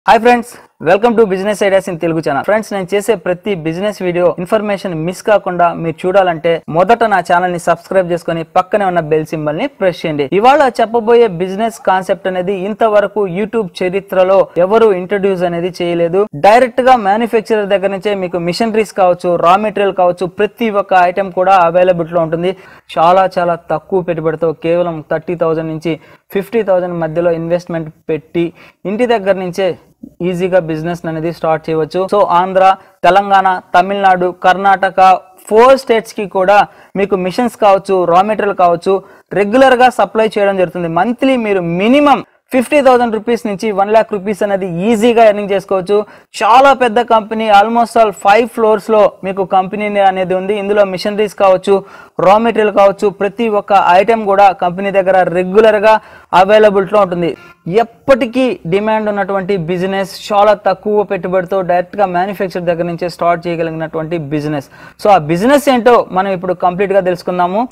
Hi friends welcome to business ideas in Telugu channel friends నేను చేసే ప్రతి బిజినెస్ వీడియో ఇన్ఫర్మేషన్ మిస్ కాకుండా మీరు చూడాలంటే మొదట నా ఛానల్ ని సబ్స్క్రైబ్ చేసుకొని పక్కనే ఉన్న బెల్ సింబల్ ని ప్రెస్ చేయండి ఇవాళ చెప్పబోయే బిజినెస్ కాన్సెప్ట్ అనేది ఇంతవరకు యూట్యూబ్ చరిత్రలో ఎవరు ఇంట్రడ్యూస్ అనేది చేయలేదు డైరెక్ట్ గా మ్యానుఫ్యాక్చరర్ దగ్గర నుంచే మీకు మిషనరీస్ కావచ్చు రా మెటీరియల్ కావచ్చు ప్రతి ఒక్క ఐటెం కూడా అవైలబుల్ లో ఉంటుంది చాలా చాలా తక్కువ పెట్టుబడితో కేవలం థర్టీ థౌజండ్ నుంచి ఫిఫ్టీ థౌజండ్ మధ్యలో ఇన్వెస్ట్మెంట్ పెట్టి ఇంటి దగ్గర నుంచే ఈజీగా బిజినెస్ అనేది స్టార్ట్ చేయవచ్చు so Andhra Telangana Tamil Nadu Karnataka four states కి కూడా మీకు మిషన్స్ కావచ్చు రా మెటీరియల్ కావచ్చు రెగ్యులర్ గా సప్లై చేయడం జరుగుతుంది మంత్లీ మీరు మినిమం ఫిఫ్టీ థౌసండ్ రూపీస్ నుంచి వన్ ల్యాక్ రూపీస్ అనేది ఈజీగా ఎర్నింగ్ చేసుకోవచ్చు చాలా పెద్ద company almost all five floors లో మీకు కంపెనీ అనేది ఉంది ఇందులో మిషనరీస్ కావచ్చు రా మెటీరియల్ కావచ్చు ప్రతి ఒక్క ఐటెం కూడా కంపెనీ దగ్గర రెగ్యులర్ గా అవైలబుల్ లో ఉంటుంది ఎప్పటికీ డిమాండ్ ఉన్నటువంటి బిజినెస్ చాలా తక్కువ పెట్టుబడితో డైరెక్ట్ గా మ్యానుఫ్యాక్చర్ దగ్గర నుంచే స్టార్ట్ చేయగలిగినటువంటి బిజినెస్ సో ఆ బిజినెస్ ఏంటో మనం ఇప్పుడు కంప్లీట్ గా తెలుసుకుందాము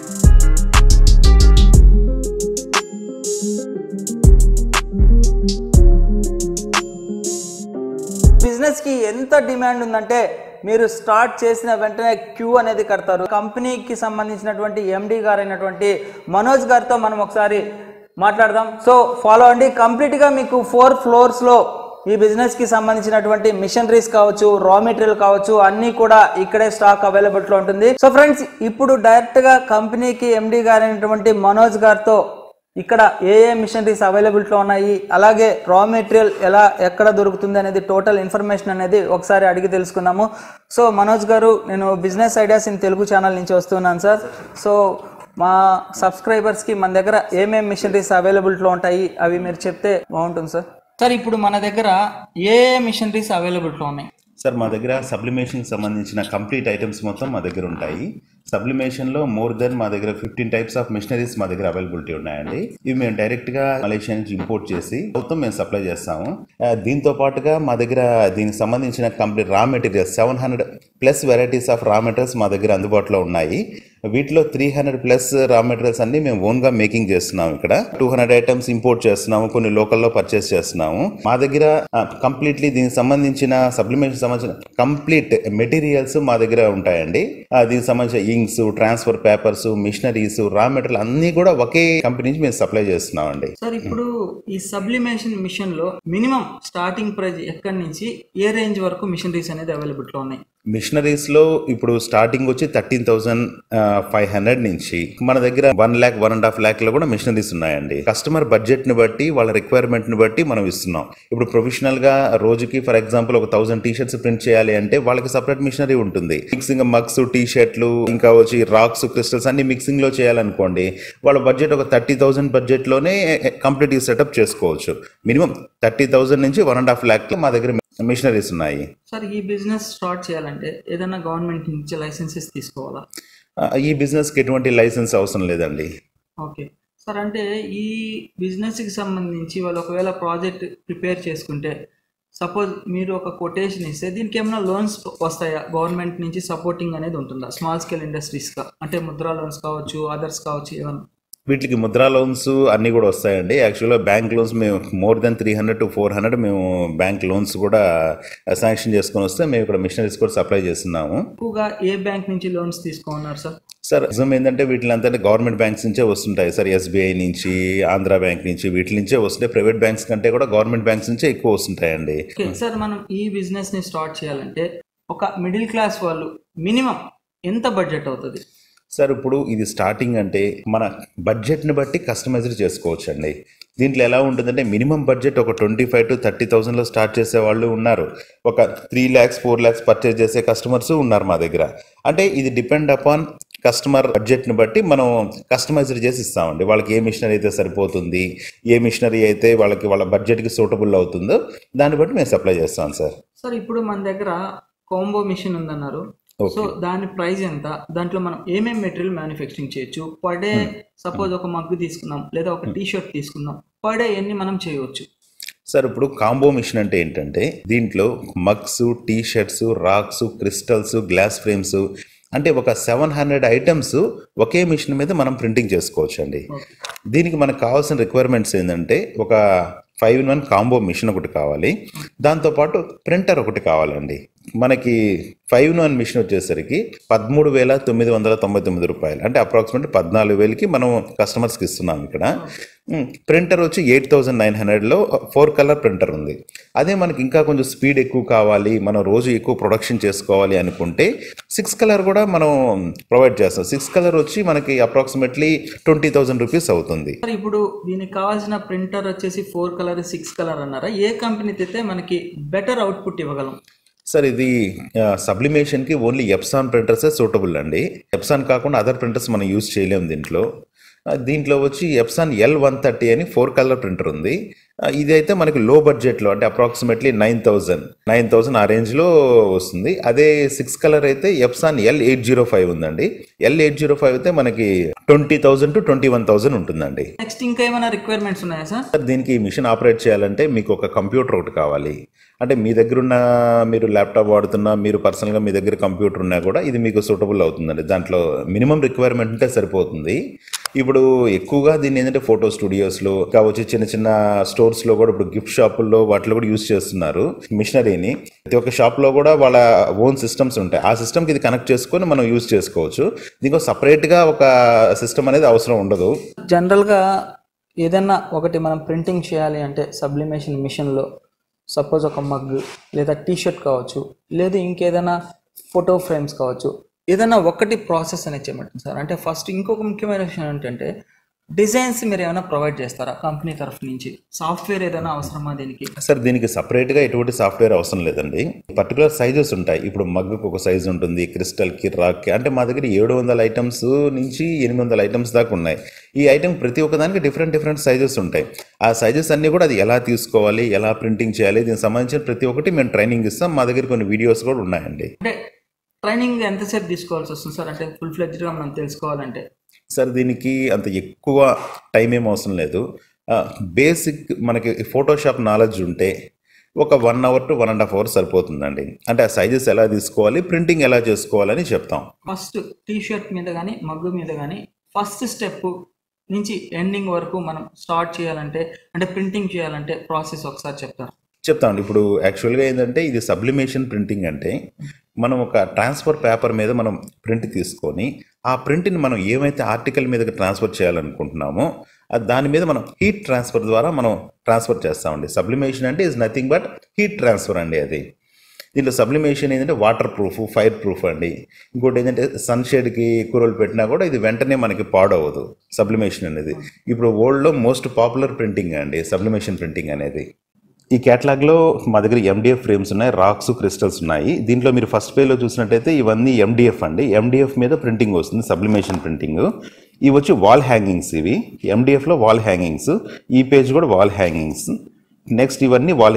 బిజినెస్ కి ఎంత డిమాండ్ ఉందంటే మీరు స్టార్ట్ చేసిన వెంటనే క్యూ అనేది కడతారు కంపెనీకి సంబంధించినటువంటి ఎండి గారు అయినటువంటి మనోజ్ గారితో మనం ఒకసారి మాట్లాడదాం సో ఫాలో అండి కంప్లీట్ గా మీకు ఫోర్ ఫ్లోర్స్ లో ఈ బిజినెస్ కి సంబంధించినటువంటి మిషనరీస్ కావచ్చు రా మెటీరియల్ కావచ్చు అన్ని కూడా ఇక్కడే స్టాక్ అవైలబుల్ లో ఉంటుంది సో ఫ్రెండ్స్ ఇప్పుడు డైరెక్ట్ గా కంపెనీకి ఎండి గారు అయినటువంటి మనోజ్ గారితో ఇక్కడ ఏ ఏ మిషనరీస్ అవైలబిలిటీలో ఉన్నాయి అలాగే రా మెటీరియల్ ఎలా ఎక్కడ దొరుకుతుంది అనేది టోటల్ ఇన్ఫర్మేషన్ అనేది ఒకసారి అడిగి తెలుసుకుందాము సో మనోజ్ గారు నేను business ideas in Telugu channel నుంచి వస్తున్నాను సార్ సో మా సబ్స్క్రైబర్స్కి మన దగ్గర ఏమేమి మిషనరీస్ అవైలబిలిటీలో ఉంటాయి అవి మీరు చెప్తే బాగుంటుంది సార్ సార్ ఇప్పుడు మన దగ్గర ఏ ఏ మిషనరీస్ అవైలబిలిటీలో ఉన్నాయి సార్ మా దగ్గర సబ్లిమేషన్ సంబంధించిన కంప్లీట్ ఐటమ్స్ మొత్తం మా దగ్గర ఉంటాయి సబ్లిమేషన్లో మోర్ దెన్ మా దగ్గర ఫిఫ్టీన్ టైప్స్ ఆఫ్ మిషనరీస్ మా దగ్గర అవైలబిలిటీ ఉన్నాయండి ఇవి మేము డైరెక్ట్గా మలేషియా నుంచి ఇంపోర్ట్ చేసి మొత్తం మేము సప్లై చేస్తాము ఆ, దీంతో పాటుగా మా దగ్గర దీనికి సంబంధించిన complete raw materials seven hundred plus varieties of raw materials మా దగ్గర అందుబాటులో ఉన్నాయి వీటిలో three hundred plus raw materials అన్ని మేము ఓన్గా మేకింగ్ చేస్తున్నాము ఇక్కడ టూ హండ్రెడ్ ఐటమ్స్ ఇంపోర్ట్ చేస్తున్నాము కొన్ని లోకల్లో పర్చేస్ చేస్తున్నాము మా దగ్గర కంప్లీట్లీ దీనికి సంబంధించిన సప్లిమెంట్ సంబంధించిన కంప్లీట్ మెటీరియల్స్ మా దగ్గర ఉంటాయండి ఆ, దీనికి సంబంధించిన inks transfer papers machineries raw material అన్ని కూడా ఒకే కంపెనీ నుంచి మేము సప్లై చేస్తున్నామండి సార్ ఇప్పుడు ఈ సబ్లిమేషన్ మిషన్ లో మినిమం స్టార్టింగ్ ప్రైస్ ఎక్కడి నుంచి ఏ రేంజ్ వరకు మిషనరీస్ అనేది అవైలబుల్ లో ఉన్నాయి మిషనరీస్ లో ఇప్పుడు స్టార్టింగ్ వచ్చి థర్టీన్ థౌసండ్ ఫైవ్ హండ్రెడ్ నుంచి మన దగ్గర one lakh one and half lakh లో కూడా మిషనరీస్ ఉన్నాయండి కస్టమర్ బడ్జెట్ ని బట్టి వాళ్ళ రిక్వైర్మెంట్ ని బట్టి మనం ఇస్తున్నాం ఇప్పుడు ప్రొఫెషనల్ గా రోజుకి ఫర్ ఎగ్జాంపుల్ ఒక థౌసండ్ టీ షర్ట్స్ ప్రింట్ చేయాలి అంటే వాళ్ళకి సపరేట్ మిషనరీ ఉంటుంది మిక్సింగ్ మగ్స్ టీ షర్ట్లు ఇంకా వచ్చి రాక్స్ క్రిస్టల్స్ అన్ని మిక్సింగ్ లో చేయాలనుకోండి వాళ్ళ బడ్జెట్ ఒక థర్టీ థౌసండ్ బడ్జెట్ లోనే కంప్లీట్ సెటప్ చేసుకోవచ్చు మినిమం థర్టీ థౌసండ్ నుంచి వన్ అండ్ హాఫ్ ల్యాక్ మా దగ్గర మిషనరీస్ ఉన్నాయి సార్ ఈ బిజినెస్ స్టార్ట్ చేయాలంటే ఏదైనా గవర్నమెంట్ నుంచి లైసెన్సెస్ తీసుకోవాలా ఆ, ఈ బిజినెస్కి ఎటువంటి లైసెన్స్ అవసరం లేదండి ఓకే సార్ అంటే ఈ బిజినెస్కి సంబంధించి వాళ్ళు ఒకవేళ ప్రాజెక్ట్ ప్రిపేర్ చేసుకుంటే సపోజ్ మీరు ఒక కొటేషన్ ఇస్తే దీనికి ఏమైనా లోన్స్ వస్తాయా గవర్నమెంట్ నుంచి సపోర్టింగ్ అనేది ఉంటుందా స్మాల్ స్కేల్ ఇండస్ట్రీస్గా అంటే ముద్రా లోన్స్ కావచ్చు అదర్స్ కావచ్చు ఏమైనా వీటికి ముద్రా లోన్స్ అన్నీ కూడా వస్తాయండి యాక్చువల్గా బ్యాంక్ లోన్స్ మేము more than three hundred to four hundred మేము బ్యాంక్ లోన్స్ కూడా శాంక్షన్ చేసుకొని వస్తే మేము ఇక్కడ మిషనరీస్ కూడా సప్లై చేస్తున్నాము ఎక్కువగా ఏ బ్యాంక్ నుంచి లోన్స్ తీసుకున్నారు సార్ సార్ నిజం ఏంటంటే వీటిలంతా గవర్నమెంట్ బ్యాంక్స్ నుంచే వస్తుంటాయి సార్ ఎస్బీఐ నుంచి ఆంధ్ర బ్యాంక్ నుంచి వీటి నుంచే వస్తుంటాయి ప్రైవేట్ బ్యాంక్స్ కంటే కూడా గవర్నమెంట్ బ్యాంక్స్ నుంచే ఎక్కువ వస్తుంటాయండి ఓకే సార్ మనం ఈ బిజినెస్ని స్టార్ట్ చేయాలంటే ఒక మిడిల్ క్లాస్ వాళ్ళు మినిమం ఎంత బడ్జెట్ అవుతుంది సార్ ఇప్పుడు ఇది స్టార్టింగ్ అంటే మన బడ్జెట్ని బట్టి కస్టమైజ్డ్ చేసుకోవచ్చు అండి దీంట్లో ఎలా ఉంటుందంటే మినిమం బడ్జెట్ ఒక ట్వంటీ ఫైవ్ టు థర్టీ థౌసండ్లో స్టార్ట్ చేసే వాళ్ళు ఉన్నారు ఒక three lakhs four lakhs purchase చేసే కస్టమర్స్ ఉన్నారు మా దగ్గర అంటే ఇది డిపెండ్ అపాన్ కస్టమర్ బడ్జెట్ని బట్టి మనం కస్టమైజ్డ్ చేసి ఇస్తామండి వాళ్ళకి ఏ మిషనరీ అయితే సరిపోతుంది ఏ మిషనరీ అయితే వాళ్ళకి వాళ్ళ బడ్జెట్కి సూటబుల్ అవుతుందో దాన్ని బట్టి మేము సప్లై చేస్తాం సార్ సార్ ఇప్పుడు మన దగ్గర కాంబో మిషన్ ఉందన్నారు Okay. సో దాని ప్రైస్ ఎంత దాంట్లో మనం ఏమేమి మెటీరియల్ మ్యానుఫ్యాక్చరింగ్ చేయొచ్చు పర్ డే సపోజ్ ఒక మగ్గు తీసుకుందాం లేదా ఒక టీ షర్ట్ తీసుకుందాం పర్ డే ఎన్ని మనం చేయవచ్చు సార్ ఇప్పుడు కాంబో మిషన్ అంటే ఏంటంటే దీంట్లో mugs T shirts rocks crystals glass frames అంటే ఒక సెవెన్ హండ్రెడ్ ఐటమ్స్ ఒకే మిషన్ మీద మనం ప్రింటింగ్ చేసుకోవచ్చు అండి దీనికి మనకు కావాల్సిన రిక్వైర్మెంట్స్ ఏంటంటే ఒక five in one combo machine ఒకటి కావాలి దాంతోపాటు ప్రింటర్ ఒకటి కావాలండి మనకి ఫైవ్ ఇన్ వన్ మిషన్ వచ్చేసరికి పదమూడు వేల తొమ్మిది వందల తొంభై తొమ్మిది రూపాయలు అంటే అప్రాక్సిమేట్ పద్నాలుగు వేలకి మనం కస్టమర్స్కి ఇస్తున్నాం ఇక్కడ ప్రింటర్ వచ్చి ఎయిట్ థౌజండ్ నైన్ హండ్రెడ్లో ఫోర్ కలర్ ప్రింటర్ ఉంది అదే మనకి ఇంకా కొంచెం స్పీడ్ ఎక్కువ కావాలి మనం రోజు ఎక్కువ ప్రొడక్షన్ చేసుకోవాలి అనుకుంటే సిక్స్ కలర్ కూడా మనం ప్రొవైడ్ చేస్తాం సిక్స్ కలర్ వచ్చి మనకి అప్రాక్సిమేట్లీ ట్వంటీ థౌజండ్ రూపీస్ అవుతుంది సార్ ఇప్పుడు దీనికి కావాల్సిన ప్రింటర్ వచ్చేసి ఫోర్ కలర్ సిక్స్ కలర్ అన్నారా ఏ కంపెనీ తెస్తే మనకి బెటర్ అవుట్పుట్ ఇవ్వగలం సార్ ఇది సబ్లిమేషన్కి ఓన్లీ ఎప్సాన్ ప్రింటర్సే సూటబుల్ అండి ఎప్సాన్ కాకుండా అదర్ ప్రింటర్స్ మనం యూజ్ చేయలేము దీంట్లో ఆ, దీంట్లో వచ్చి ఎప్సాన్ ఎల్ వన్ థర్టీ అని ఫోర్ కలర్ ప్రింటర్ ఉంది ఆ, ఇదైతే మనకి లో బడ్జెట్లో అంటే approximately nine thousand nine thousand ఆ రేంజ్లో వస్తుంది అదే సిక్స్ కలర్ అయితే Epson L eight zero five ఉందండి ఎల్ ఎయిట్ జీరో ఫైవ్ అయితే మనకి twenty thousand to twenty one thousand ఉంటుందండి నెక్స్ట్ ఇంకా ఏమైనా రిక్వైర్మెంట్స్ ఉన్నాయా సార్ సార్ దీనికి ఈ మిషన్ ఆపరేట్ చేయాలంటే మీకు ఒక కంప్యూటర్ ఒకటి కావాలి అంటే మీ దగ్గర ఉన్న మీరు ల్యాప్టాప్ వాడుతున్నా మీరు పర్సనల్గా మీ దగ్గర కంప్యూటర్ ఉన్నా కూడా ఇది మీకు సూటబుల్ అవుతుందండి దాంట్లో మినిమం రిక్వైర్మెంట్ ఉంటే సరిపోతుంది ఇప్పుడు ఎక్కువగా దీన్ని ఏంటంటే ఫోటో స్టూడియోస్లో కావచ్చు చిన్న చిన్న స్టోర్స్లో కూడా ఇప్పుడు గిఫ్ట్ షాపుల్లో వాటిలో కూడా యూస్ చేస్తున్నారు మిషనరీని ప్రతి ఒక్క షాప్లో కూడా వాళ్ళ ఓన్ సిస్టమ్స్ ఉంటాయి ఆ సిస్టమ్కి ఇది కనెక్ట్ చేసుకొని మనం యూస్ చేసుకోవచ్చు దీనికి సపరేట్గా ఒక సిస్టమ్ అనేది అవసరం ఉండదు జనరల్గా ఏదైనా ఒకటి మనం ప్రింటింగ్ చేయాలి అంటే సబ్లిమేషన్ మిషన్లో సపోజ్ ఒక మగ్ లేదా టీ షర్ట్ కావచ్చు లేదా ఇంకేదైనా ఫోటో ఫ్రేమ్స్ కావచ్చు ఏదైనా ఒకటి ప్రాసెస్ అనేది చేయమంటుంది సార్ అంటే ఫస్ట్ ఇంకొక ముఖ్యమైన విషయం ఏంటంటే డిజైన్స్ మీరు ఏమైనా ప్రొవైడ్ చేస్తారా కంపెనీ తరఫు నుంచి సాఫ్ట్వేర్ ఏదైనా అవసరమా దీనికి సార్ దీనికి సపరేట్గా ఎటువంటి సాఫ్ట్వేర్ అవసరం లేదండి పర్టికులర్ సైజెస్ ఉంటాయి ఇప్పుడు మగ్గుకు ఒక సైజ్ ఉంటుంది క్రిస్టల్కి రాక్కి అంటే మా దగ్గర ఏడు వందల ఐటమ్స్ నుంచి ఎనిమిది వందల ఐటమ్స్ దాకా ఉన్నాయి ఈ ఐటమ్ ప్రతి ఒక్కదానికి డిఫరెంట్ డిఫరెంట్ సైజెస్ ఉంటాయి ఆ సైజెస్ అన్నీ కూడా అది ఎలా తీసుకోవాలి ఎలా ప్రింటింగ్ చేయాలి దీనికి సంబంధించిన ప్రతి ఒక్కటి మేము ట్రైనింగ్ ఇస్తాం మా దగ్గర కొన్ని వీడియోస్ కూడా ఉన్నాయండి అంటే ట్రైనింగ్ ఎంతసేపు తీసుకోవాల్సి వస్తుంది సార్ అంటే ఫుల్ ఫ్లెడ్జ్గా మనం తెలుసుకోవాలంటే సార్ దీనికి అంత ఎక్కువ టైం ఏం అవసరం లేదు బేసిక్ మనకి ఫోటోషాప్ నాలెడ్జ్ ఉంటే ఒక one hour to one and half hour సరిపోతుందండి అంటే ఆ సైజెస్ ఎలా తీసుకోవాలి ప్రింటింగ్ ఎలా చేసుకోవాలని చెప్తాం ఫస్ట్ టీ షర్ట్ మీద కానీ మగ్గు మీద కానీ ఫస్ట్ స్టెప్ నుంచి ఎండింగ్ వరకు మనం స్టార్ట్ చేయాలంటే అంటే ప్రింటింగ్ చేయాలంటే ప్రాసెస్ ఒకసారి చెప్తారు చెప్తామండి ఇప్పుడు యాక్చువల్గా ఏంటంటే ఇది సబ్లిమేషన్ ప్రింటింగ్ అంటే మనం ఒక ట్రాన్స్ఫర్ పేపర్ మీద మనం ప్రింట్ తీసుకొని ఆ ప్రింట్ని మనం ఏమైతే ఆర్టికల్ మీదకి ట్రాన్స్ఫర్ చేయాలనుకుంటున్నామో అది దాని మీద మనం హీట్ ట్రాన్స్ఫర్ ద్వారా మనం ట్రాన్స్ఫర్ చేస్తామండి సబ్లిమేషన్ అంటే is nothing but heat transfer అండి అది దీంట్లో సబ్లిమేషన్ ఏంటంటే వాటర్ ప్రూఫ్ ఫైర్ ప్రూఫ్ అండి ఇంకోటి ఏంటంటే సన్షేడ్కి ఎక్కువ రోజులు పెట్టినా కూడా ఇది వెంటనే మనకి పాడవదు సబ్లిమేషన్ అనేది ఇప్పుడు వరల్డ్లో మోస్ట్ పాపులర్ ప్రింటింగ్ అండి సబ్లిమేషన్ ప్రింటింగ్ అనేది ఈ క్యాటలాగ్లో మా దగ్గర ఎండిఎఫ్ ఫ్రేమ్స్ ఉన్నాయి రాక్స్ క్రిస్టల్స్ ఉన్నాయి దీంట్లో మీరు ఫస్ట్ పేజ్లో చూసినట్టయితే ఇవన్నీ ఎండిఎఫ్ అండి ఎండిఎఫ్ మీద ప్రింటింగ్ వస్తుంది సబ్లిమేషన్ ప్రింటింగ్ ఇవి వచ్చి వాల్ హ్యాంగింగ్స్ ఇవి ఎండిఎఫ్లో వాల్ హ్యాంగింగ్స్ ఈ పేజ్ కూడా వాల్ హ్యాంగింగ్స్ నెక్స్ట్ ఇవన్నీ వాల్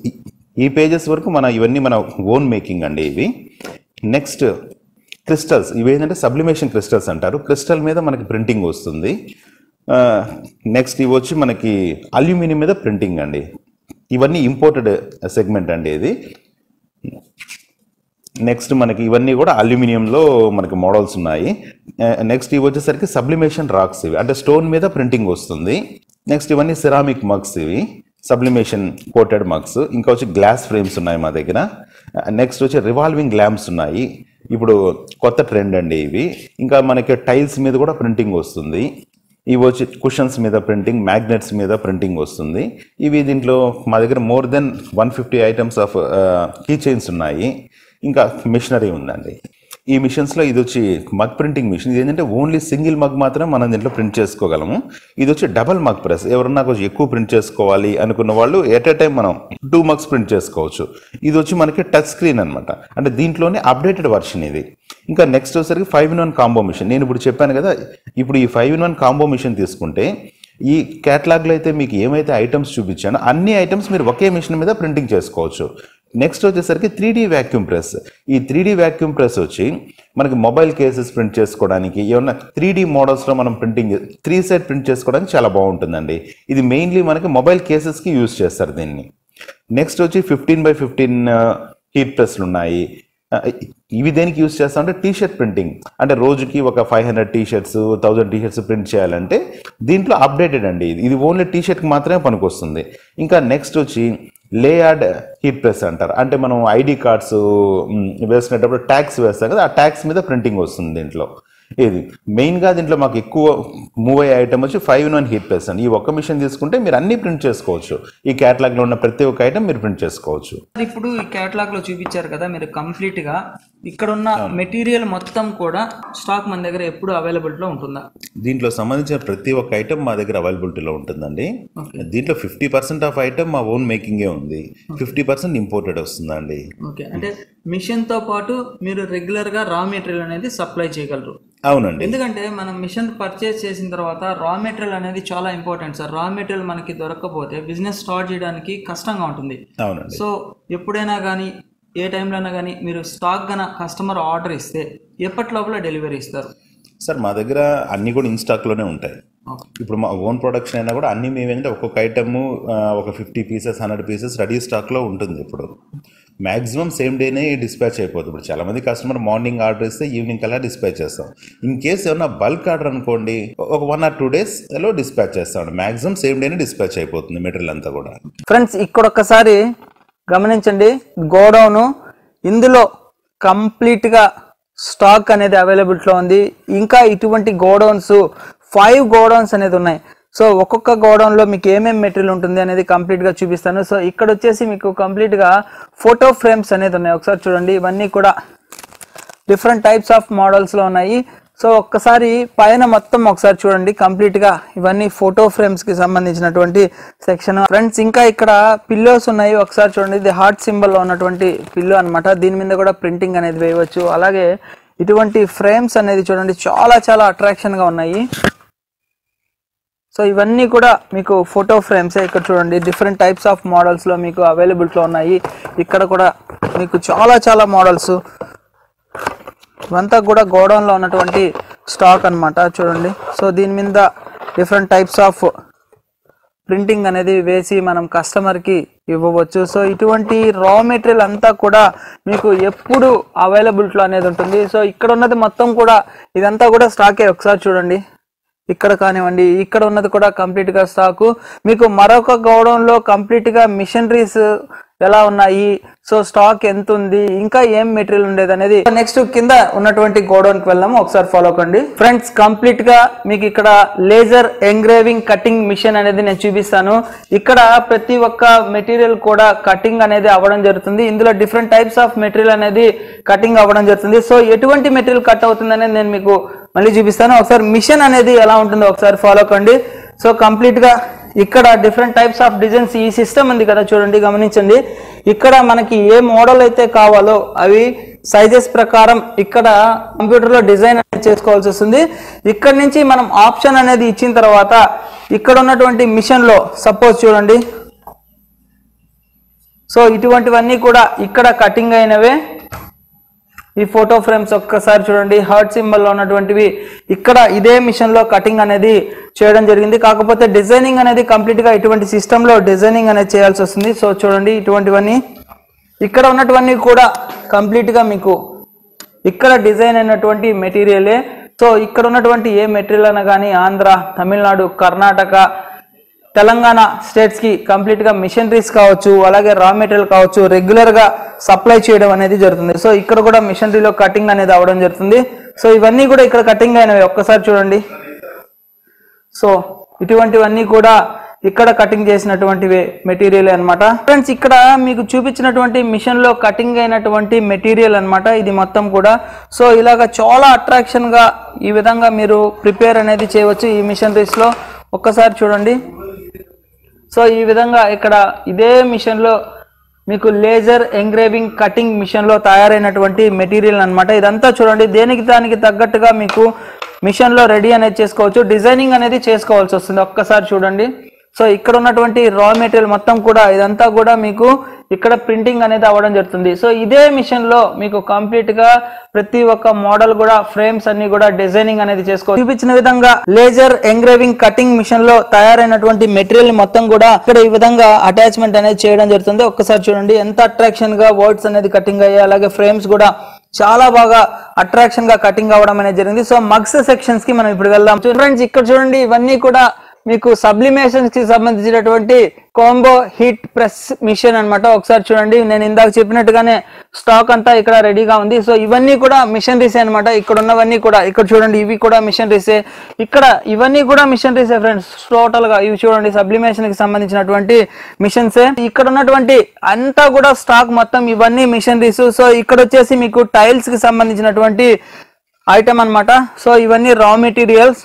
ఈ పేజెస్ వరకు మన ఇవన్నీ మన ఓన్ మేకింగ్ అండి ఇవి నెక్స్ట్ క్రిస్టల్స్ ఇవి ఏంటంటే సబ్లిమేషన్ క్రిస్టల్స్ అంటారు క్రిస్టల్ మీద మనకి ప్రింటింగ్ వస్తుంది నెక్స్ట్ ఇవి వచ్చి మనకి అల్యూమినియం మీద ప్రింటింగ్ అండి ఇవన్నీ ఇంపోర్టెడ్ సెగ్మెంట్ అండి ఇది నెక్స్ట్ మనకి ఇవన్నీ కూడా అల్యూమినియంలో మనకి మోడల్స్ ఉన్నాయి నెక్స్ట్ ఇవి వచ్చేసరికి సబ్లిమేషన్ రాక్స్ ఇవి అంటే స్టోన్ మీద ప్రింటింగ్ వస్తుంది నెక్స్ట్ ఇవన్నీ సిరామిక్ మగ్స్ ఇవి సబ్లిమేషన్ కోటెడ్ మగ్స్ ఇంకా వచ్చి గ్లాస్ ఫ్రేమ్స్ ఉన్నాయి మా దగ్గర నెక్స్ట్ వచ్చి రివాల్వింగ్ ల్యాంప్స్ ఉన్నాయి ఇప్పుడు కొత్త ట్రెండ్ అండి ఇవి ఇంకా మనకి టైల్స్ మీద కూడా ప్రింటింగ్ వస్తుంది ఇవి వచ్చి కుషన్స్ మీద ప్రింటింగ్ మ్యాగ్నెట్స్ మీద ప్రింటింగ్ వస్తుంది ఇవి దీంట్లో మా దగ్గర more than one fifty items of key chains ఉన్నాయి ఇంకా మిషనరీ ఉందండి ఈ మిషన్స్లో ఇది వచ్చి మగ్ ప్రింటింగ్ మిషన్ ఇది ఏంటంటే ఓన్లీ సింగిల్ మగ్ మాత్రమే మనం దీంట్లో ప్రింట్ చేసుకోగలము ఇది వచ్చి డబల్ మగ్ ప్రెస్ ఎవరన్నా కొంచెం ఎక్కువ ప్రింట్ చేసుకోవాలి అనుకున్న వాళ్ళు ఎట్ ఎ టైం మనం టూ మగ్స్ ప్రింట్ చేసుకోవచ్చు ఇది వచ్చి మనకి టచ్ స్క్రీన్ అనమాట అంటే దీంట్లోనే అప్డేటెడ్ వర్షన్ ఇది ఇంకా నెక్స్ట్ వచ్చేసరికి five in one combo machine నేను ఇప్పుడు చెప్పాను కదా ఇప్పుడు ఈ five in one combo machine తీసుకుంటే ఈ క్యాటలాగ్లో అయితే మీకు ఏమైతే ఐటమ్స్ చూపించానో అన్ని ఐటమ్స్ మీరు ఒకే మిషన్ మీద ప్రింటింగ్ చేసుకోవచ్చు నెక్స్ట్ వచ్చేసరికి త్రీ డీ వ్యాక్యూమ్ ప్రెస్ ఈ త్రీ డీ వ్యాక్యూమ్ ప్రెస్ వచ్చి మనకి మొబైల్ కేసెస్ ప్రింట్ చేసుకోవడానికి ఏమన్నా త్రీ డీ మోడల్స్లో మనం ప్రింటింగ్ త్రీ సైడ్ ప్రింట్ చేసుకోవడానికి చాలా బాగుంటుందండి ఇది మెయిన్లీ మనకి మొబైల్ కేసెస్కి యూజ్ చేస్తారు దీన్ని నెక్స్ట్ వచ్చి ఫిఫ్టీన్ బై ఫిఫ్టీన్ హీట్ ప్రెస్లు ఉన్నాయి ఆ, ఇవి దేనికి యూస్ చేస్తాం అంటే టీ షర్ట్ ప్రింటింగ్ అంటే రోజుకి ఒక five hundred T shirts thousand T shirts print చేయాలంటే దీంట్లో అప్డేటెడ్ అండి ఇది. ఇది ఓన్లీ టీ షర్ట్కి మాత్రమే పనికొస్తుంది ఇంకా నెక్స్ట్ వచ్చి లేయార్డ్ హీట్ ప్రెస్ అంటారు అంటే మనం ఐడి కార్డ్స్ వేసుకునేటప్పుడు ట్యాక్స్ వేస్తాం కదా ఆ ట్యాక్స్ మీద ప్రింటింగ్ వస్తుంది దీంట్లో ఇది మెయిన్గా దీంట్లో మాకు ఎక్కువ మూవ్ అయ్యే ఐటమ్ వచ్చి five in one heat press అండి ఈ ఒక్క మిషన్ తీసుకుంటే మీరు అన్ని ప్రింట్ చేసుకోవచ్చు ఈ క్యాటలాగ్లో ఉన్న ప్రతి ఒక్క ఐటమ్ మీరు ప్రింట్ చేసుకోవచ్చు ఇప్పుడు ఈ కేటలాగ్ లో చూపించారు కదా మీరు కంప్లీట్ గా ఇక్కడ ఉన్న మెటీరియల్ మొత్తం కూడా స్టాక్ మన దగ్గర ఎప్పుడు అవైలబుల్ లో ఉంటుందా దీంట్లో సంబంధించిన ప్రతి ఒక్క ఐటమ్ మా దగ్గర అవైలబిలిటీలో ఉంటుందండి దీంట్లో ఫిఫ్టీ పర్సెంట్ ఆఫ్ ఐటమ్ మా ఓన్ మేకింగే ఉంది ఫిఫ్టీ పర్సెంట్ ఇంపోర్టెడ్ వస్తుందండి ఓకే అంటే మిషన్ తో పాటు మీరు రెగ్యులర్ గా రా మెటీరియల్ అనేది సప్లై చేయగలరు అవునండి ఎందుకంటే మనం మిషన్ పర్చేస్ చేసిన తర్వాత రా మెటీరియల్ అనేది చాలా ఇంపార్టెంట్ సార్ రా మెటీరియల్ మనకి దొరకకపోతే బిజినెస్ స్టార్ట్ చేయడానికి కష్టంగా ఉంటుంది అవునండి సో ఎప్పుడైనా కానీ ఏ టైంలో అయినా కానీ మీరు స్టాక్ గన కస్టమర్ ఆర్డర్ ఇస్తే ఎప్పటి లోపల డెలివరీ ఇస్తారు సార్ మా దగ్గర అన్ని కూడా ఇన్ స్టాక్లోనే ఉంటాయి ఇప్పుడు మా ఓన్ ప్రొడక్షన్ అయినా కూడా అన్ని మేమేంటే ఒక్కొక్క ఐటమ్ ఒక fifty pieces hundred pieces ready స్టాక్లో ఉంటుంది ఇప్పుడు మ్యాక్సిమం సేమ్ డేనే డిస్పాచ్ అయిపోతుంది ఇప్పుడు చాలామంది కస్టమర్ మార్నింగ్ ఆర్డర్ ఇస్తే ఈవినింగ్ కల్లా డిస్పాచ్ చేస్తాం ఇన్ కేస్ ఏమన్నా బల్క్ ఆర్డర్ అనుకోండి ఒక వన్ ఆర్ టూ డేస్లో డిస్పాచ్ చేస్తాం మ్యాక్సిమం సేమ్ డేనే డిస్పాచ్ అయిపోతుంది మెటీరియల్ అంతా కూడా ఫ్రెండ్స్ ఇక్కడ ఒక్కసారి గమనించండి గోడౌను ఇందులో కంప్లీట్గా స్టాక్ అనేది అవైలబిలిటీలో ఉంది ఇంకా ఇటువంటి గోడౌన్స్ ఫైవ్ గోడౌన్స్ అనేది ఉన్నాయి సో ఒక్కొక్క గోడౌన్లో మీకు ఏమేమి మెటీరియల్ ఉంటుంది అనేది కంప్లీట్గా చూపిస్తాను సో ఇక్కడ వచ్చేసి మీకు కంప్లీట్గా ఫోటో ఫ్రేమ్స్ అనేది ఉన్నాయి ఒకసారి చూడండి ఇవన్నీ కూడా డిఫరెంట్ టైప్స్ ఆఫ్ మోడల్స్లో ఉన్నాయి సో ఒక్కసారి పైన మొత్తం ఒకసారి చూడండి కంప్లీట్ గా ఇవన్నీ ఫోటో ఫ్రేమ్స్ కి సంబంధించినటువంటి సెక్షన్ ఫ్రెండ్స్ ఇంకా ఇక్కడ పిల్లోస్ ఉన్నాయి ఒకసారి చూడండి ఇది హార్ట్ సింబల్ లో ఉన్నటువంటి పిల్లో అన్నమాట దీని మీద కూడా ప్రింటింగ్ అనేది వేయవచ్చు అలాగే ఇటువంటి ఫ్రేమ్స్ అనేది చూడండి చాలా చాలా అట్రాక్షన్ గా ఉన్నాయి సో ఇవన్నీ కూడా మీకు ఫోటో ఫ్రేమ్స్ ఇక్కడ చూడండి డిఫరెంట్ టైప్స్ ఆఫ్ మోడల్స్ లో మీకు అవైలబిలిటీలో ఉన్నాయి ఇక్కడ కూడా మీకు చాలా చాలా మోడల్స్ ఇవంతా కూడా గోడౌన్ లో ఉన్నటువంటి స్టాక్ అన్నమాట చూడండి సో దీని మీద డిఫరెంట్ టైప్స్ ఆఫ్ ప్రింటింగ్ అనేది వేసి మనం కస్టమర్కి ఇవ్వవచ్చు సో ఇటువంటి రా మెటీరియల్ అంతా కూడా మీకు ఎప్పుడు అవైలబిలిటీలో అనేది ఉంటుంది సో ఇక్కడ ఉన్నది మొత్తం కూడా ఇదంతా కూడా స్టాకే ఒకసారి చూడండి ఇక్కడ కానివ్వండి ఇక్కడ ఉన్నది కూడా కంప్లీట్ గా స్టాకు మీకు మరొక గోడౌన్ లో కంప్లీట్ గా మిషనరీస్ ఎలా ఉన్నాయి సో స్టాక్ ఎంత ఉంది ఇంకా ఏం మెటీరియల్ ఉండేది అనేది నెక్స్ట్ కింద ఉన్నటువంటి గోడౌన్ కి వెళ్దాము ఒకసారి ఫాలో కండి ఫ్రెండ్స్ కంప్లీట్ గా మీకు ఇక్కడ లేజర్ ఎంగ్రేవింగ్ కటింగ్ మిషన్ అనేది నేను చూపిస్తాను ఇక్కడ ప్రతి ఒక్క మెటీరియల్ కూడా కటింగ్ అనేది అవ్వడం జరుగుతుంది ఇందులో డిఫరెంట్ టైప్స్ ఆఫ్ మెటీరియల్ అనేది కటింగ్ అవ్వడం జరుగుతుంది సో ఎటువంటి మెటీరియల్ కట్ అవుతుంది అనేది నేను మీకు మళ్ళీ చూపిస్తాను ఒకసారి మిషన్ అనేది ఎలా ఉంటుందో ఒకసారి ఫాలో కండి సో కంప్లీట్ గా ఇక్కడ డిఫరెంట్ టైప్స్ ఆఫ్ డిజైన్స్ ఈ సిస్టమ్ ఉంది కదా చూడండి గమనించండి ఇక్కడ మనకి ఏ మోడల్ అయితే కావాలో అవి సైజెస్ ప్రకారం ఇక్కడ కంప్యూటర్లో డిజైన్ అనేది చేసుకోవాల్సి వస్తుంది ఇక్కడ నుంచి మనం ఆప్షన్ అనేది ఇచ్చిన తర్వాత ఇక్కడ ఉన్నటువంటి మిషన్లో సపోజ్ చూడండి సో ఇటువంటివన్నీ కూడా ఇక్కడ కటింగ్ అయినవే ఈ ఫోటో ఫ్రేమ్స్ ఒక్కసారి చూడండి హార్ట్ సింబల్లో ఉన్నటువంటివి ఇక్కడ ఇదే మిషన్ లో కటింగ్ అనేది చేయడం జరిగింది కాకపోతే డిజైనింగ్ అనేది కంప్లీట్ గా ఇటువంటి సిస్టమ్ లో డిజైనింగ్ అనేది చేయాల్సి వస్తుంది సో చూడండి ఇటువంటివన్నీ ఇక్కడ ఉన్నటువన్నీ కూడా కంప్లీట్ గా మీకు ఇక్కడ డిజైన్ అయినటువంటి మెటీరియలే సో ఇక్కడ ఉన్నటువంటి ఏ మెటీరియల్ అయినా కానీ ఆంధ్ర తమిళనాడు కర్ణాటక తెలంగాణ స్టేట్స్ కి కంప్లీట్ గా మిషనరీస్ కావచ్చు అలాగే రా మెటీరియల్ కావచ్చు రెగ్యులర్ గా సప్లై చేయడం అనేది జరుగుతుంది సో ఇక్కడ కూడా మిషనరీలో కటింగ్ అనేది అవడం జరుగుతుంది సో ఇవన్నీ కూడా ఇక్కడ కటింగ్ అయినవి ఒక్కసారి చూడండి సో ఇటువంటివన్నీ కూడా ఇక్కడ కటింగ్ చేసినటువంటివి మెటీరియల్ అన్నమాట ఫ్రెండ్స్ ఇక్కడ మీకు చూపించినటువంటి మిషన్ లో కటింగ్ అయినటువంటి మెటీరియల్ అన్నమాట ఇది మొత్తం కూడా సో ఇలాగ చాలా అట్రాక్షన్ గా ఈ విధంగా మీరు ప్రిపేర్ అనేది చేయవచ్చు ఈ మిషనరీస్ లో ఒక్కసారి చూడండి సో ఈ విధంగా ఇక్కడ ఇదే మిషన్లో మీకు లేజర్ ఎంగ్రేవింగ్ కటింగ్ మిషన్లో తయారైనటువంటి మెటీరియల్ అన్నమాట ఇదంతా చూడండి దేనికి దానికి తగ్గట్టుగా మీకు మిషన్లో రెడీ అనేది చేసుకోవచ్చు డిజైనింగ్ అనేది చేసుకోవాల్సి వస్తుంది ఒక్కసారి చూడండి సో ఇక్కడ ఉన్నటువంటి రా మెటీరియల్ మొత్తం కూడా ఇదంతా కూడా మీకు ఇక్కడ ప్రింటింగ్ అనేది అవ్వడం జరుగుతుంది సో ఇదే మిషన్ లో మీకు కంప్లీట్ గా ప్రతి ఒక్క మోడల్ కూడా ఫ్రేమ్స్ అన్ని కూడా డిజైనింగ్ అనేది చేసుకో చూపించిన విధంగా లేజర్ ఎంగ్రేవింగ్ కటింగ్ మిషన్ లో తయారైనటువంటి మెటీరియల్ మొత్తం కూడా ఇక్కడ ఈ విధంగా అటాచ్మెంట్ అనేది చేయడం జరుగుతుంది ఒక్కసారి చూడండి ఎంత అట్రాక్షన్ గా వర్డ్స్ అనేది కటింగ్ అయ్యాయి అలాగే ఫ్రేమ్స్ కూడా చాలా బాగా అట్రాక్షన్ గా కటింగ్ అవ్వడం అనేది జరిగింది సో మగ్స్ సెక్షన్స్ కి మనం ఇప్పుడు వెళ్దాం ఫ్రెండ్స్ ఇక్కడ చూడండి ఇవన్నీ కూడా మీకు సబ్లిమేషన్స్ కి సంబంధించినటువంటి కాంబో హీట్ ప్రెస్ మిషన్ అన్నమాట ఒకసారి చూడండి నేను ఇందాక చెప్పినట్టుగానే స్టాక్ అంతా ఇక్కడ రెడీగా ఉంది సో ఇవన్నీ కూడా మిషనరీస్ అన్నమాట ఇక్కడ ఉన్నవన్నీ కూడా ఇక్కడ చూడండి ఇవి కూడా మిషనరీసే ఇక్కడ ఇవన్నీ కూడా మిషనరీసే ఫ్రెండ్స్ టోటల్ గా ఇవి చూడండి సబ్లిమేషన్ కి సంబంధించినటువంటి మిషన్సే ఇక్కడ ఉన్నటువంటి అంతా కూడా స్టాక్ మొత్తం ఇవన్నీ మిషనరీస్ సో ఇక్కడ వచ్చేసి మీకు టైల్స్ కి సంబంధించినటువంటి ఐటమ్ అన్నమాట సో ఇవన్నీ రా మెటీరియల్స్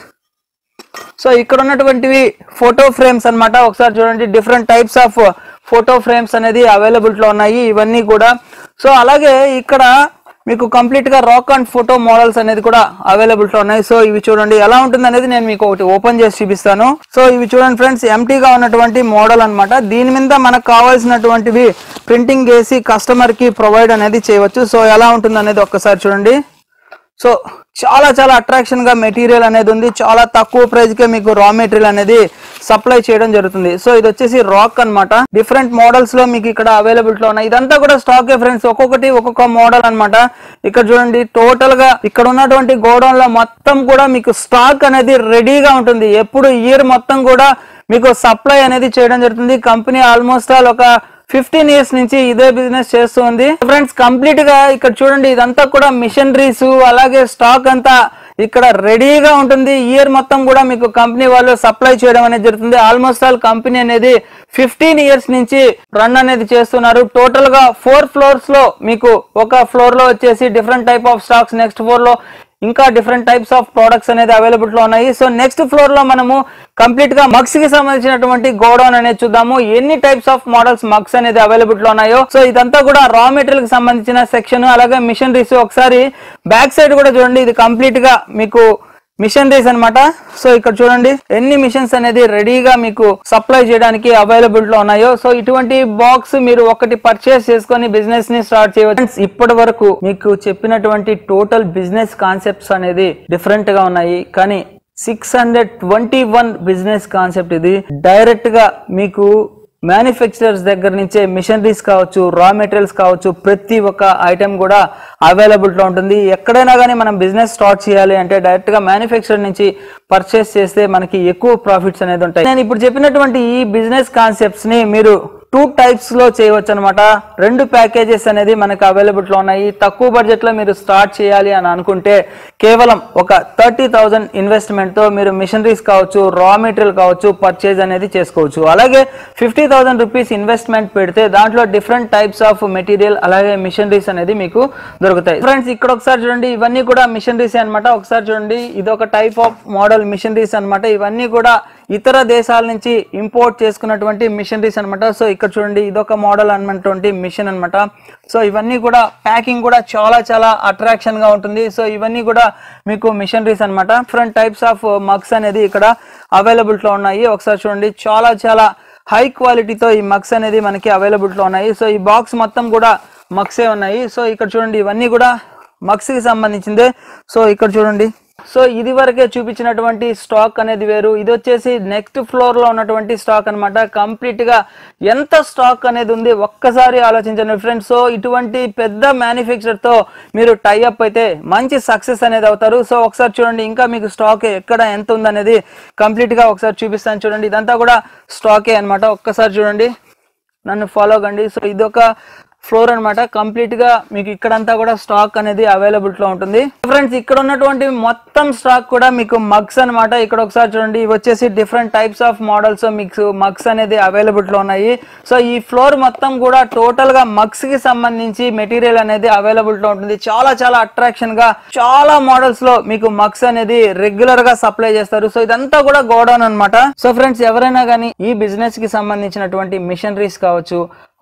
సో ఇక్కడ ఉన్నటువంటివి ఫోటో ఫ్రేమ్స్ అన్నమాట ఒకసారి చూడండి different types of photo frames అనేది అవైలబుల్ లో ఉన్నాయి ఇవన్నీ కూడా సో అలాగే ఇక్కడ మీకు కంప్లీట్ గా రాక్ అండ్ ఫోటో మోడల్స్ అనేది కూడా అవైలబుల్ లో ఉన్నాయి సో ఇవి చూడండి ఎలా ఉంటుంది అనేది నేను మీకు ఒకటి ఓపెన్ చేసి చూపిస్తాను సో ఇవి చూడండి ఫ్రెండ్స్ ఎంటీగా ఉన్నటువంటి మోడల్ అన్నమాట దీని మీద మనకు కావాల్సినటువంటివి ప్రింటింగ్ చేసి కస్టమర్ కి ప్రొవైడ్ అనేది చేయవచ్చు సో ఎలా ఉంటుంది అనేది ఒక్కసారి చూడండి సో చాలా చాలా అట్రాక్షన్ గా మెటీరియల్ అనేది ఉంది చాలా తక్కువ ప్రైస్ కే మీకు రా మెటీరియల్ అనేది సప్లై చేయడం జరుగుతుంది సో ఇది వచ్చేసి రాక్ అన్నమాట డిఫరెంట్ మోడల్స్ లో మీకు ఇక్కడ అవైలబుల్ లో ఉన్నాయి ఇదంతా కూడా స్టాక్ ఫ్రెండ్స్ ఒక్కొక్కటి ఒక్కొక్క మోడల్ అన్నమాట ఇక్కడ చూడండి టోటల్ గా ఇక్కడ ఉన్నటువంటి గోడౌన్ లో మొత్తం కూడా మీకు స్టాక్ అనేది రెడీగా ఉంటుంది ఎప్పుడు ఇయర్ మొత్తం కూడా మీకు సప్లై అనేది చేయడం జరుగుతుంది కంపెనీ ఆల్మోస్ట్ ఆల్ ఒక ఫిఫ్టీన్ ఇయర్స్ నుంచి ఇదే బిజినెస్ చేస్తూ ఉంది ఫ్రెండ్స్ కంప్లీట్ గా ఇక్కడ చూడండి ఇదంతా కూడా మిషనరీస్ అలాగే స్టాక్ అంతా ఇక్కడ రెడీగా ఉంటుంది ఇయర్ మొత్తం కూడా మీకు కంపెనీ వాళ్ళు సప్లై చేయడం అనేది జరుగుతుంది ఆల్మోస్ట్ ఆల్ కంపెనీ అనేది ఫిఫ్టీన్ ఇయర్స్ నుంచి రన్ అనేది చేస్తున్నారు టోటల్ గా ఫోర్ ఫ్లోర్స్ లో మీకు ఒక ఫ్లోర్ లో వచ్చేసి different type of stocks next floor లో ఇంకా డిఫరెంట్ టైప్స్ ఆఫ్ ప్రొడక్ట్స్ అనేది అవైలబుల్ లో ఉన్నాయి సో నెక్స్ట్ ఫ్లోర్ లో మనము కంప్లీట్ గా మగ్స్ కి సంబంధించినటువంటి గోడౌన్ అనేది చూద్దాము ఎన్ని టైప్స్ ఆఫ్ మోడల్స్ మగ్స్ అనేది అవైలబుల్ లో ఉన్నాయో సో ఇదంతా కూడా రా మెటీరియల్ కి సంబంధించిన సెక్షన్ అలాగే మిషనరీస్ ఒకసారి బ్యాక్ సైడ్ కూడా చూడండి ఇది కంప్లీట్ గా మీకు మిషనరీస్ అన్నమాట సో ఇక్కడ చూడండి ఎన్ని మిషన్స్ అనేది రెడీగా మీకు సప్లై చేయడానికి అవైలబుల్ లో ఉన్నాయో సో ఇటువంటి బాక్స్ మీరు ఒకటి పర్చేస్ చేసుకొని బిజినెస్ ని స్టార్ట్ చేయవచ్చు Friends, ఇప్పటి వరకు మీకు చెప్పినటువంటి టోటల్ బిజినెస్ కాన్సెప్ట్స్ అనేది డిఫరెంట్ గా ఉన్నాయి కానీ six hundred twenty one business concept ఇది డైరెక్ట్ గా మీకు మ్యానుఫ్యాక్చరర్స్ దగ్గర నుంచే మిషనరీస్ కావచ్చు రా మెటీరియల్స్ కావచ్చు ప్రతి ఒక్క ఐటెం కూడా అవైలబుల్ లో ఉంటుంది ఎక్కడైనా కానీ మనం బిజినెస్ స్టార్ట్ చేయాలి అంటే డైరెక్ట్ గా మ్యానుఫ్యాక్చరర్ నుంచి పర్చేస్ చేస్తే మనకి ఎక్కువ ప్రాఫిట్స్ అనేది ఉంటాయి నేను ఇప్పుడు చెప్పినటువంటి ఈ బిజినెస్ కాన్సెప్ట్స్ ని మీరు టూ టైప్స్ లో చేయవచ్చు అనమాట రెండు ప్యాకేజెస్ అనేది మనకు అవైలబుల్ లో ఉన్నాయి తక్కువ బడ్జెట్ లో మీరు స్టార్ట్ చేయాలి అని అనుకుంటే కేవలం ఒక థర్టీ థౌజండ్ ఇన్వెస్ట్మెంట్ తో మీరు మిషనరీస్ కావచ్చు రా మెటీరియల్ కావచ్చు పర్చేజ్ అనేది చేసుకోవచ్చు అలాగే ఫిఫ్టీ థౌసండ్ రూపీస్ ఇన్వెస్ట్మెంట్ పెడితే దాంట్లో డిఫరెంట్ టైప్స్ ఆఫ్ మెటీరియల్ అలాగే మిషనరీస్ అనేది మీకు దొరుకుతాయి ఫ్రెండ్స్ ఇక్కడ ఒకసారి చూడండి ఇవన్నీ కూడా మిషనరీస్ అన్నమాట ఒకసారి చూడండి ఇది ఒక టైప్ ఆఫ్ మోడల్ మిషనరీస్ అన్నమాట ఇవన్నీ కూడా ఇతర దేశాల నుంచి ఇంపోర్ట్ చేసుకున్నటువంటి మిషనరీస్ అన్నమాట సో ఇక్కడ చూడండి ఇదొక మోడల్ అన్నటువంటి మిషన్ అన్నమాట సో ఇవన్నీ కూడా ప్యాకింగ్ కూడా చాలా చాలా అట్రాక్షన్ గా ఉంటుంది సో ఇవన్నీ కూడా మీకు మిషనరీస్ అన్నమాట డిఫరెంట్ టైప్స్ ఆఫ్ మగ్స్ అనేది ఇక్కడ అవైలబుల్ లో ఉన్నాయి ఒకసారి చూడండి చాలా చాలా హై క్వాలిటీతో ఈ మగ్స్ అనేది మనకి అవైలబుల్ లో ఉన్నాయి సో ఈ బాక్స్ మొత్తం కూడా మగ్సే ఉన్నాయి సో ఇక్కడ చూడండి ఇవన్నీ కూడా మగ్స్ కి సంబంధించిందే సో ఇక్కడ చూడండి సో ఇది వరకే చూపించినటువంటి స్టాక్ అనేది వేరు ఇది వచ్చేసి నెక్స్ట్ ఫ్లోర్ లో ఉన్నటువంటి స్టాక్ అన్నమాట కంప్లీట్ గా ఎంత స్టాక్ అనేది ఉంది ఒక్కసారి ఆలోచించండి ఫ్రెండ్స్ సో ఇటువంటి పెద్ద మ్యానుఫ్యాక్చర్ తో మీరు టైఅప్ అయితే మంచి సక్సెస్ అనేది అవుతారు సో ఒకసారి చూడండి ఇంకా మీకు స్టాక్ ఎక్కడ ఎంత ఉంది అనేది కంప్లీట్ గా ఒకసారి చూపిస్తాను చూడండి ఇదంతా కూడా స్టాకే అన్నమాట ఒక్కసారి చూడండి నన్ను ఫాలో కండి సో ఇది ఒక ఫ్లోర్ అన్నమాట కంప్లీట్ గా మీకు ఇక్కడంతా కూడా స్టాక్ అనేది అవైలబుల్ లో ఉంటుంది ఫ్రెండ్స్ ఇక్కడ ఉన్నటువంటి మొత్తం స్టాక్ కూడా మీకు మగ్స్ అన్నమాట ఇక్కడ ఒకసారి చూడండి ఇవి వచ్చేసి డిఫరెంట్ టైప్స్ ఆఫ్ మోడల్స్ మీకు మగ్స్ అనేది అవైలబుల్ లో ఉన్నాయి సో ఈ ఫ్లోర్ మొత్తం కూడా టోటల్ గా మగ్స్ కి సంబంధించి మెటీరియల్ అనేది అవైలబుల్ లో ఉంటుంది చాలా చాలా అట్రాక్షన్ గా చాలా మోడల్స్ లో మీకు మగ్స్ అనేది రెగ్యులర్ గా సప్లై చేస్తారు సో ఇదంతా కూడా గోడౌన్ అన్నమాట సో ఫ్రెండ్స్ ఎవరైనా కానీ ఈ బిజినెస్ కి సంబంధించినటువంటి మిషనరీస్ కావచ్చు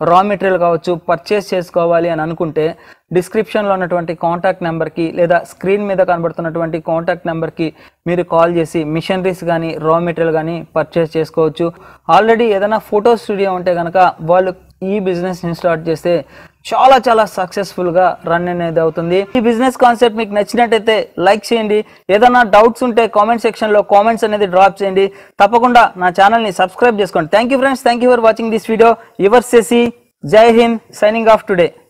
రా మెటీరియల్ కావచ్చు పర్చేస్ చేసుకోవాలి అని అనుకుంటే డిస్క్రిప్షన్లో ఉన్నటువంటి కాంటాక్ట్ నెంబర్కి లేదా స్క్రీన్ మీద కనబడుతున్నటువంటి కాంటాక్ట్ నెంబర్కి మీరు కాల్ చేసి మిషనరీస్ కానీ రా మెటీరియల్ కానీ పర్చేస్ చేసుకోవచ్చు ఆల్రెడీ ఏదైనా ఫోటో స్టూడియో ఉంటే కనుక వాళ్ళు ఈ బిజినెస్ని స్టార్ట్ చేస్తే చాలా చాలా సక్సెస్ఫుల్గా రన్ అనేది అవుతుంది ఈ బిజినెస్ కాన్సెప్ట్ మీకు నచ్చినట్టయితే లైక్ చేయండి ఏదైనా డౌట్స్ ఉంటే కామెంట్ సెక్షన్లో కామెంట్స్ అనేది డ్రాప్ చేయండి తప్పకుండా నా ఛానల్ని సబ్స్క్రైబ్ చేసుకోండి thank you friends thank you for watching this video your సెసి జై హింద్ సైనింగ్ ఆఫ్ టుడే